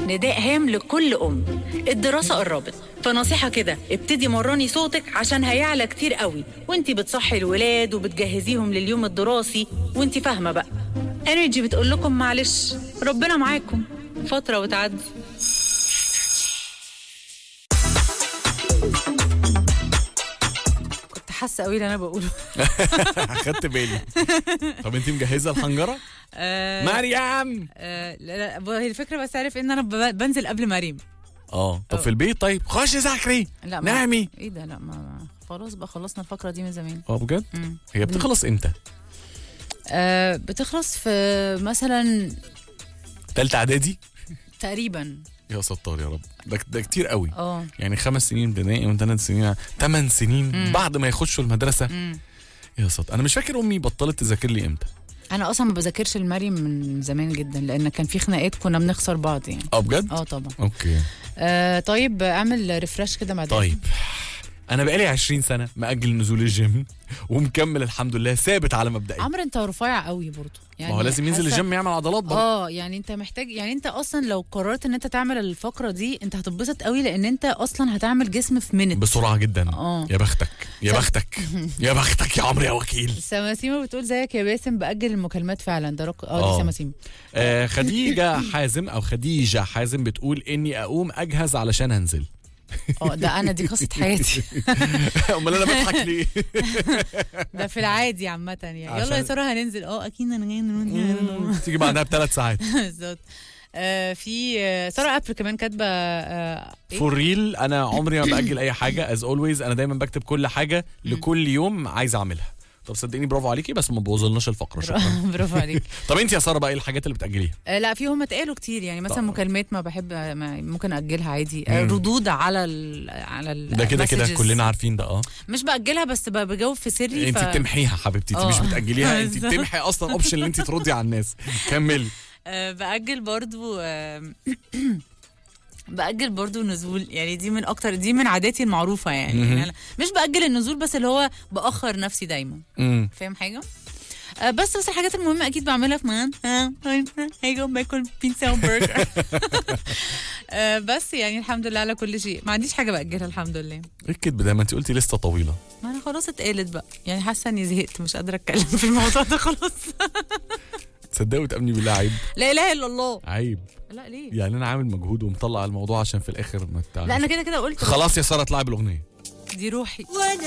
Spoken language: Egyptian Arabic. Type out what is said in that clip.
نداء هام لكل أم الدراسة قربت فنصيحة كده ابتدي مرني صوتك عشان هيعلى كتير قوي وانتي بتصحي الولاد وبتجهزيهم لليوم الدراسي وانتي فاهمة بقى انرجي بتقول لكم معلش ربنا معاكم فترة وتعدي كنت حاسة قوي اللي أنا بقوله خدت بالي طب انت مجهزه الحنجره آه مريم آه لا لا هي الفكرة بس عارف إن أنا ب- بنزل قبل مريم اه طب في البيت طيب خش ذاكري لا ما- نامي ايه ده لا ما ما- خلاص بقى خلصنا الفقره دي من زمان اه بجد مم. هي بتخلص امتى آه بتخلص في مثلا تالتة اعدادي تقريبا يا ستار يا رب ده ده كتير قوي اه يعني خمس سنين ابتدائي وثلاث سنين ثمان سنين مم. بعد ما يخشوا المدرسه مم. يا سطر انا مش فاكر امي بطلت تذاكر لي امتى انا اصلا ما بذاكرش المريم من زمان جدا لان كان في خناقات كنا بنخسر بعض يعني اه بجد اه طبعا اوكي آه طيب اعمل ريفرش كده بعدين طيب انا بقالي 20 سنه مأجل نزول الجيم ومكمل الحمد لله ثابت على مبدئي عمرو انت رفيع قوي برضه يعني ما هو لازم ينزل حاسة- الجيم يعمل عضلات برضه اه يعني انت محتاج يعني انت اصلا لو قررت ان انت تعمل الفقره دي انت هتتبسط قوي لان انت اصلا هتعمل جسم في منت بسرعه جدا اه يا بختك يا طب- بختك يا بختك يا عمرو يا وكيل سماسيمة بتقول زيك يا باسم باجل المكالمات فعلا ده رق... اه آه. دي سماسيمة آه خديجه حازم او خديجه حازم بتقول اني اقوم اجهز علشان انزل اه ده انا دي قصه حياتي امال انا بضحك ليه ده في العادي عامه يعني يلا عشان- يا ساره هننزل اه اكيد هننزل تيجي بعدها بثلاث ساعات بالظبط آه في آه ساره ابل كمان كاتبه آه إيه؟ فور ريل انا عمري ما باجل اي حاجه از اولويز انا دايما بكتب كل حاجه لكل يوم عايز اعملها طب صدقني برافو عليكي بس ما بوظلناش الفقره شكرا برافو عليك طب انت يا ساره بقى ايه الحاجات اللي بتاجليها آه لا في هم اتقالوا كتير يعني مثلا طبعا. مكالمات ما بحب ما ممكن اجلها عادي آه مم. ردود على ال على ال ده كده كده messages. كلنا عارفين ده اه مش باجلها بس ب- بجاوب في سري انت ف... بتمحيها حبيبتي انت مش آه. بتاجليها انت بالظبط. بتمحي اصلا اوبشن اللي انت تردي على الناس كملي آه، بأجل برضو آه، بأجل برضو نزول يعني دي من أكتر دي من عاداتي المعروفة يعني, مهم. يعني أنا مش بأجل النزول بس اللي هو بأخر نفسي دايما امم فاهم حاجة؟ آه، بس بس الحاجات المهمة أكيد بعملها في مان هاجي باكل بيتزا وبرجر آه، بس يعني الحمد لله على كل شيء ما عنديش حاجة بأجلها الحمد لله ايه الكدب ده ما انت قلتي لسه طويله ما أنا خلاص اتقالت بقى يعني حاسة إني زهقت مش قادرة أتكلم في الموضوع ده خلاص تصدقي وتامني بالله عيب لا إله إلا الله عيب لا ليه؟ يعني انا عامل مجهود ومطلع الموضوع عشان في الاخر ما لا أنا كده كده قلت خلاص يا ساره اطلعي بالاغنيه دي روحي وانا